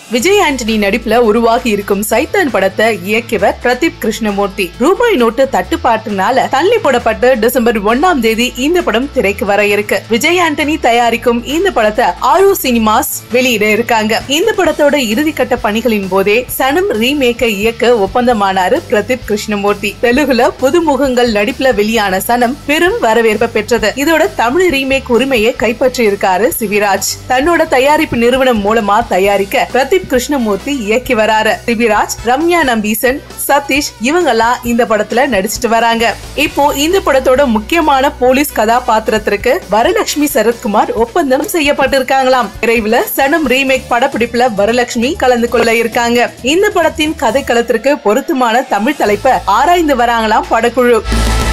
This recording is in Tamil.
விஜய் ஆண்டனி நடிப்புல உருவாகி இருக்கும் சைத்தான் படத்தை இயக்கியவர் பிரதீப் கிருஷ்ணமூர்த்தி ரூபாய் நோட்டு தட்டுப்பாட்டுனால தள்ளி போடப்பட்டு டிசம்பர் ஒன்னாம் தேதி இந்த படம் திரைக்கு வர இருக்கு விஜய் ஆண்டனி தயாரிக்கும் இந்த படத்தை ஆரு சினிமாஸ் வெளியிட இருக்காங்க இந்த படத்தோட இறுதிக்கட்ட பணிகளின் போதே சனம் ரீமேக்கை இயக்க ஒப்பந்தமானாரு பிரதீப் கிருஷ்ணமூர்த்தி தெலுங்குல புதுமுகங்கள் நடிப்புல வெளியான சனம் பெரும் வரவேற்பை பெற்றது இதோட தமிழ் ரீமேக் உரிமையை கைப்பற்றி இருக்காரு சிவிராஜ் தன்னோட தயாரிப்பு நிறுவனம் மூலமா தயாரிக்க பிரதீப் கிருஷ்ணமூர்த்தி இயக்கி வராரு சிவிராஜ் ரம்யா நம்பீசன் சதீஷ் இவங்கெல்லாம் இந்த படத்துல நடிச்சிட்டு வராங்க இப்போ இந்த படத்தோட முக்கியமான போலீஸ் கதாபாத்திரத்திற்கு வரலட்சுமி சரத்குமார் ஒப்பந்தம் செய்யப்பட்டிருக்காங்களாம் விரைவில் சனம் ரீமேக் படப்பிடிப்புல வரலட்சுமி கலந்து கொள்ள இருக்காங்க இந்த படத்தின் கதைக்களத்திற்கு பொருத்தமான தமிழ் தலைப்பை ஆராய்ந்து வராங்களாம் படக்குழு